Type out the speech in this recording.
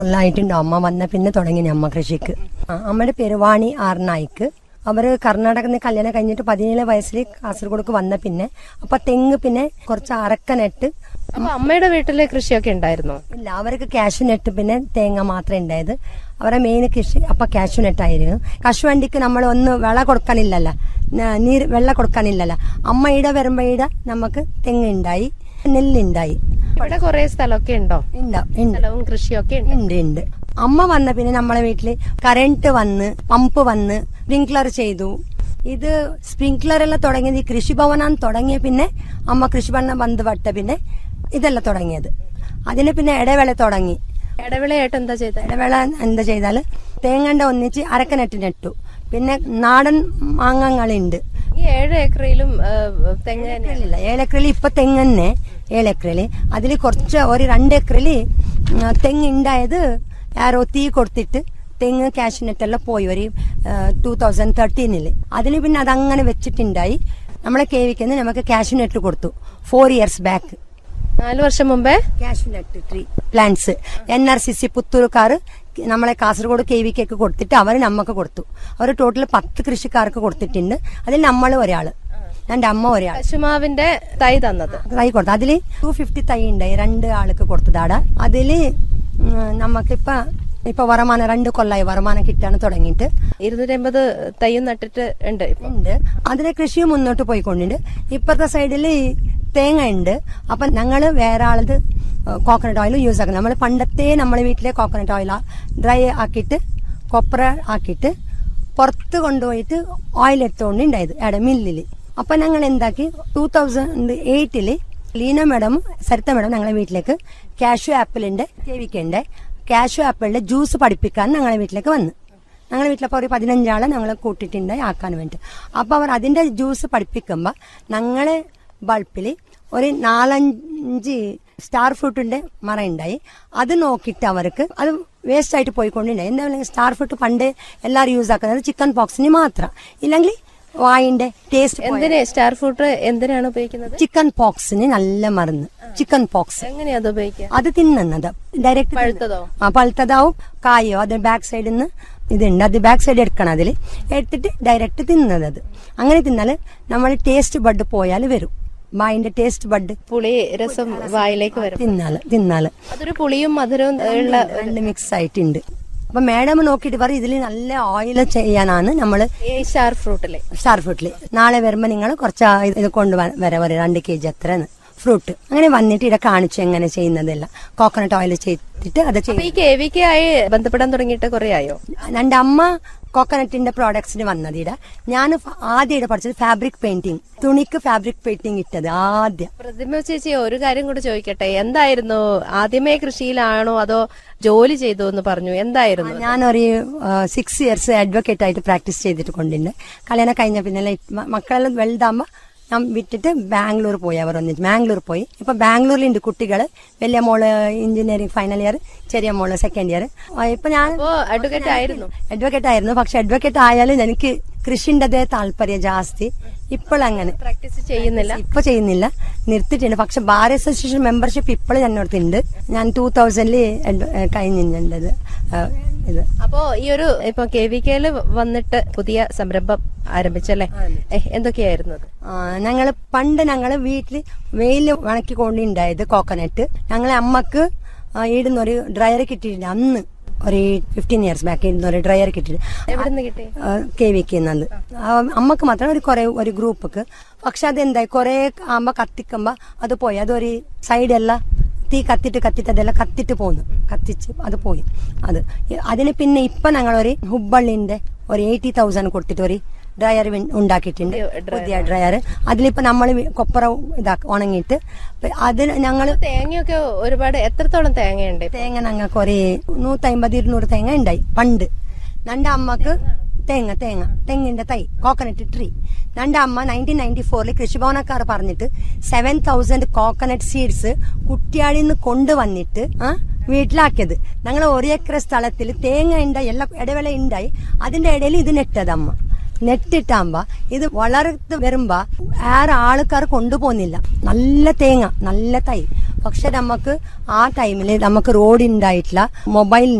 കൊല്ലായിട്ടുണ്ട് അമ്മ വന്ന പിന്നെ തുടങ്ങി അമ്മ കൃഷിക്ക് ആ, അമ്മയുടെ പേര് വാണി ആർ നായിക്ക് അവര് കർണാടകയിൽ നിന്ന് കല്യാണം കഴിഞ്ഞിട്ട് പതിനേഴ് വയസ്സിൽ കാസർഗോഡ്ക്ക് വന്ന പിന്നെ അപ്പൊ തെങ്ങ് പിന്നെ കുറച്ച് അറക്ക നെട്ട് അപ്പൊ അമ്മയുടെ വീട്ടിലെ കൃഷിയൊക്കെ ഉണ്ടായിരുന്നോ ഇല്ല അവർക്ക് കാഷ്യൂ നെട്ട് പിന്നെ തേങ്ങ മാത്രമേ ഉണ്ടായത് അവരെ മെയിൻ കൃഷി അപ്പൊ കാഷ്യൂ നെട്ടായിരുന്നു കശുവണ്ടിക്ക് നമ്മൾ ഒന്ന് വെള കൊടുക്കാനില്ലല്ലോ ന- നീര് വെള്ളം കൊടുക്കാനില്ലല്ലോ അമ്മ ഇട വരുമ്പോ ഇട നമുക്ക് തെങ്ങ് ഉണ്ടായി നെല്ലുണ്ടായി ഇവിടെ കുറെ സ്ഥലമൊക്കെ ഉണ്ടോ ഉണ്ടാവും ഉണ്ട് സ്ഥലവും കൃഷിയൊക്കെ ഉണ്ട് ഉണ്ട് ഉണ്ട് അമ്മ വന്ന പിന്നെ നമ്മളെ വീട്ടില് കറണ്ട് വന്ന് പമ്പ് വന്ന് സ്പ്രിങ്ക്ലർ ചെയ്തു ഇത് സ്പ്രിങ്ക്ലർ എല്ലാം തുടങ്ങിയത് ഈ കൃഷിഭവനാൻ തുടങ്ങിയ പിന്നെ അമ്മ കൃഷിഭവനം ബന്ധപ്പെട്ട പിന്നെ ഇതെല്ലാം തുടങ്ങിയത് അതിന് പിന്നെ ഇടവേള തുടങ്ങി ഇടവിളയായിട്ട് എന്താ ചെയ്തത് ഇടവേള എന്താ ചെയ്താല് തേങ്ങണ്ട ഒന്നിച്ച് അരക്കനെട്ട് നെട്ടു പിന്നെ നാടൻ മാങ്ങകളുണ്ട് ഈ ഏഴ് ഏക്കറിലും ആ, തെങ്ങ് തന്നെ ഇല്ല ഏലക്കറിൽ ഇപ്പൊ തെങ്ങ് തന്നെ ഏലക്കറില് അതിൽ കുറച്ച് ഒരു രണ്ട് ഏക്കറില് തെങ്ങ് ഉണ്ടായത് ആരോ തീ കൊടുത്തിട്ട് തെങ്ങ് കാഷ്നെറ്റ് എല്ലാം പോയി ഒരു ടൂ തൗസൻഡ് തേർട്ടീനില് അതിന് പിന്നെ അതങ്ങനെ വെച്ചിട്ടുണ്ടായി നമ്മളെ കേവിക്കുന്ന നമുക്ക് കാഷ്നെറ്റ് കൊടുത്തു ഫോർ ഇയേഴ്സ് ബാക്ക് നാല് വർഷം മുമ്പേ cashew nut tree plants N R C C പുത്തൂർക്കാർ നമ്മളെ കാസർഗോഡ് കെ വി കേക്ക് കൊടുത്തിട്ട് അവർ നമുക്ക് കൊടുത്തു അവർ ടോട്ടൽ പത്ത് കൃഷിക്കാർക്ക് കൊടുത്തിട്ടുണ്ട് അതിൽ നമ്മൾ ഒരാള് എൻ്റെ അമ്മ ഒരാൾ കശുമാവിന്റെ തൈ തന്നത് തൈ കൊടുത്തു അതില് ടു ഫിഫ്റ്റി തൈ ഉണ്ടായി രണ്ട് ആൾക്ക് കൊടുത്തതാട അതില് ഉം, നമുക്കിപ്പ ഇപ്പൊ വരുമാനം രണ്ട് കൊല്ലായി വരുമാനം കിട്ടാൻ തുടങ്ങിയിട്ട് ഇരുന്നൂറ്റി അമ്പത് തൈയും നട്ടിട്ട് ഉണ്ട് ഇപ്പൊ ഉണ്ട് അതിലെ കൃഷിയും മുന്നോട്ട് പോയിക്കൊണ്ടുണ്ട് ഇപ്പത്തെ സൈഡില് തേങ്ങ ഉണ്ട് അപ്പൊ ഞങ്ങള് വേറെ ആളത് കോക്കനട്ട് ഓയിൽ യൂസ് ആക്കുന്നത് നമ്മൾ പണ്ടത്തെ നമ്മളെ വീട്ടിലെ കോക്കനട്ട് ഓയിൽ ഡ്രൈ ആക്കിയിട്ട് കൊപ്ര ആക്കിയിട്ട് പുറത്ത് കൊണ്ടുപോയിട്ട് ഓയിൽ എടുത്തുകൊണ്ട് ഉണ്ടായത് എടെ മില്ലില് അപ്പൊ ഞങ്ങൾ എന്താക്കി ടൂ തൗസൻഡ് എയ്റ്റില് ലീന മാഡം സരിത മാഡം ഞങ്ങളെ വീട്ടിലേക്ക് കാഷ്യൂ ആപ്പിളിന്റെ കേവിക്കുണ്ട് കാഷ്യൂ ആപ്പിളിന്റെ ജ്യൂസ് പഠിപ്പിക്കാൻ ഞങ്ങളെ വീട്ടിലേക്ക് വന്നു ഞങ്ങളുടെ വീട്ടിലപ്പോൾ ഒരു പതിനഞ്ചാളെ ഞങ്ങൾ കൂട്ടിയിട്ടുണ്ട് ആക്കാൻ വേണ്ടി അപ്പോൾ അവർ അതിന്റെ ജ്യൂസ് പഠിപ്പിക്കുമ്പോൾ ഞങ്ങളെ ബൾബിൽ ഒരു നാലഞ്ച് സ്റ്റാർ ഫ്രൂട്ടിന്റെ മറ ഉണ്ടായി അത് നോക്കിയിട്ട് അവർക്ക് അത് വേസ്റ്റ് ആയിട്ട് പോയിക്കൊണ്ടുണ്ടായി എന്താ പറയുക സ്റ്റാർ ഫ്രൂട്ട് പണ്ട് എല്ലാവരും യൂസ് ആക്കുന്നത് ചിക്കൻ പോക്സിന് മാത്രം ഇല്ലെങ്കിൽ വായിന്റെ ടേസ്റ്റ് എന്തിന് സ്റ്റാർ ഫ്രൂട്ട് എന്തിനാണ് ഉപയോഗിക്കുന്നത് ചിക്കൻ പോക്സിന് നല്ല മരുന്ന് ചിക്കൻ പോക്സ് എങ്ങനെയാ അത് ഉപയോഗിക്കുക അത് തിന്നുന്നത് ഡയറക്റ്റ് പഴുത്തതോ? ആ പഴുത്തതാവും കായോ അത് ബാക്ക് സൈഡിൽ നിന്ന് ഇതുണ്ട് അത് ബാക്ക് സൈഡ് എടുക്കണം അതിൽ എടുത്തിട്ട് ഡയറക്റ്റ് തിന്നുന്നത് അത് അങ്ങനെ തിന്നാൽ നമ്മൾ ടേസ്റ്റ് ബഡ് പോയാൽ വരും വായിന്റെ ടേസ്റ്റ് ബഡ് പുളി രസം വായിലേക്ക് വരും തിന്നാല് തിന്നാല് അതൊരു പുളിയും മധുരവും ഉള്ള രണ്ട് മിക്സ് ആയിട്ടുണ്ട് അപ്പൊ മാഡം നോക്കിയിട്ട് പറയും ഇതിൽ നല്ല ഓയിൽ ചെയ്യാനാണ് നമ്മള് ഈ സ്റ്റാർ ഫ്രൂട്ടിലെ സ്റ്റാർ ഫ്രൂട്ടിൽ നാളെ വരുമ്പോ നിങ്ങൾ കുറച്ച് ആ ഇത് കൊണ്ട് വര വരെ രണ്ട് കെ ജി അത്ര ഫ്രൂട്ട് അങ്ങനെ വന്നിട്ട് ഇവിടെ കാണിച്ചു എങ്ങനെ ചെയ്യുന്നതെല്ലാം കോക്കനട്ട് ഓയിൽ ചെയ്തിട്ട് അത് ചെയ്യും അപ്പൊ ഈ കെ വി കെ ആയി ബന്ധപ്പെടാൻ തുടങ്ങിയിട്ട് കുറെ ആയോ എൻ്റെ അമ്മ കോക്കനട്ടിന്റെ പ്രോഡക്ട്സിന് വന്നത് ഇവിടെ ഞാൻ ആദ്യം ഇവിടെ പഠിച്ചത് ഫാബ്രിക് പെയിന്റിങ് തുണിക്ക് ഫാബ്രിക് പെയിന്റിങ് ഇട്ടത് ആദ്യം പ്രതിമ ചേച്ചി ഒരു കാര്യം കൂടി ചോദിക്കട്ടെ എന്തായിരുന്നു ആദ്യമേ കൃഷിയിലാണോ അതോ ജോലി ചെയ്തു എന്ന് പറഞ്ഞു എന്തായിരുന്നു ഞാനൊരു സിക്സ് ഇയേഴ്സ് അഡ്വക്കേറ്റ് ആയിട്ട് പ്രാക്ടീസ് ചെയ്തിട്ട് കൊണ്ടുണ്ട് കല്യാണം കഴിഞ്ഞ പിന്നെ മക്കളെല്ലാം വലുതാകുമ്പോൾ ഞാൻ വിട്ടിട്ട് ബാംഗ്ലൂർ പോയി അവർ വന്നിട്ട് ബാംഗ്ലൂർ പോയി ഇപ്പൊ ബാംഗ്ലൂരിലുണ്ട് കുട്ടികൾ വലിയ മോള് എഞ്ചിനീയറിംഗ് ഫൈനൽ ഇയർ ചെറിയ മോള് സെക്കൻഡ് ഇയർ ഇപ്പൊ ഞാൻ അപ്പോ അഡ്വക്കേറ്റ് ആയിരുന്നു അഡ്വക്കേറ്റ് ആയിരുന്നു പക്ഷെ അഡ്വക്കേറ്റ് ആയാലും എനിക്ക് കൃഷിൻ്റെതേ താല്പര്യം ജാസ്തി ഇപ്പോഴങ്ങനെ പ്രാക്ടീസ് ചെയ്യുന്നില്ല ഇപ്പൊ ചെയ്യുന്നില്ല നിർത്തിയിട്ടുണ്ട് പക്ഷെ ബാർ അസോസിയേഷൻ മെമ്പർഷിപ്പ് ഇപ്പോഴും എന്നോടത്തുണ്ട് ഞാൻ ടൂ തൗസൻഡില് കഴിഞ്ഞിട്ടുണ്ടത് ഇത് അപ്പോ ഈ ഒരു ഇപ്പൊ കെ വി കെയില് വന്നിട്ട് പുതിയ സംരംഭം ആരംഭിച്ചല്ലേ ഏഹ്, എന്തൊക്കെയായിരുന്നു അത് ആ, ഞങ്ങള് പണ്ട് ഞങ്ങള് വീട്ടില് വെയില് ഉണക്കിക്കൊണ്ടുണ്ടായത് കോക്കനട്ട് ഞങ്ങളെ അമ്മക്ക് ആ, ഈടുന്ന ഒരു ഡ്രയർ കിട്ടിയിട്ടുണ്ട് അന്ന് ഒരു ഫിഫ്റ്റീൻ ഇയേഴ്സ് ബാക്ക് ഇരുന്ന ഒരു ഡ്രയർ കിട്ടിയിട്ട് എവിടുന്ന് കിട്ടി കെ വിക്കുന്നത് അമ്മക്ക് മാത്രം ഒരു കുറെ ഒരു ഗ്രൂപ്പൊക്കെ പക്ഷെ അതെന്തായി കുറെ ആകുമ്പോ കത്തിക്കുമ്പോ അത് പോയി അതൊരു സൈഡെല്ലാം തീ കത്തിട്ട് കത്തിട്ട് അതെല്ലാം കത്തിട്ട് പോന്നു കത്തിച്ച് അത് പോയി അത് അതിന് പിന്നെ ഇപ്പൊ ഞങ്ങളൊരു ഹുബ്ബള്ളിന്റെ ഒരു എയ്റ്റി തൗസൻഡ് കൊടുത്തിട്ട് ഒരു ഡ്രയർ ഉണ്ടാക്കിയിട്ടുണ്ട് പുതിയ ഡ്രയർ അതിലിപ്പോ നമ്മൾ കൊപ്പറ ഇതാക്കി ഉണങ്ങിയിട്ട് അത് ഞങ്ങള് തേങ്ങയൊക്കെ ഒരുപാട് എത്രത്തോളം തേങ്ങയുണ്ട് ഇപ്പൊ? തേങ്ങ ഞങ്ങൾക്ക് ഒരു നൂറ്റമ്പത് ഇരുന്നൂറ് തേങ്ങ ഉണ്ടായി പണ്ട് നന്റെ അമ്മക്ക് തേങ്ങ തേങ്ങ തെങ്ങിന്റെ തൈ കോക്കനട്ട് ട്രീ നന്റെ അമ്മ നയൻറ്റീൻ നയൻറ്റി ഫോറിൽ കൃഷിഭവനക്കാർ പറഞ്ഞിട്ട് സെവൻ തൗസൻഡ് കോക്കനട്ട് സീഡ്സ് കുട്ടിയാടിൽ നിന്ന് കൊണ്ടുവന്നിട്ട് ആ വീട്ടിലാക്കിയത് ഞങ്ങൾ ഒരു ഏക്കർ സ്ഥലത്തിൽ തേങ്ങ ഉണ്ടായി എല്ലാ ഇടവേള ഉണ്ടായി അതിന്റെ ഇടയിൽ ഇത് നെട്ടത് അമ്മ നെട്ടിട്ടാകുമ്പോ ഇത് വളർത്ത് വരുമ്പോ ആറ് ആൾക്കാർ കൊണ്ടുപോകുന്നില്ല നല്ല തേങ്ങ നല്ല തൈ പക്ഷെ നമുക്ക് ആ ടൈമിൽ നമുക്ക് റോഡ് ഉണ്ടായിട്ടില്ല മൊബൈൽ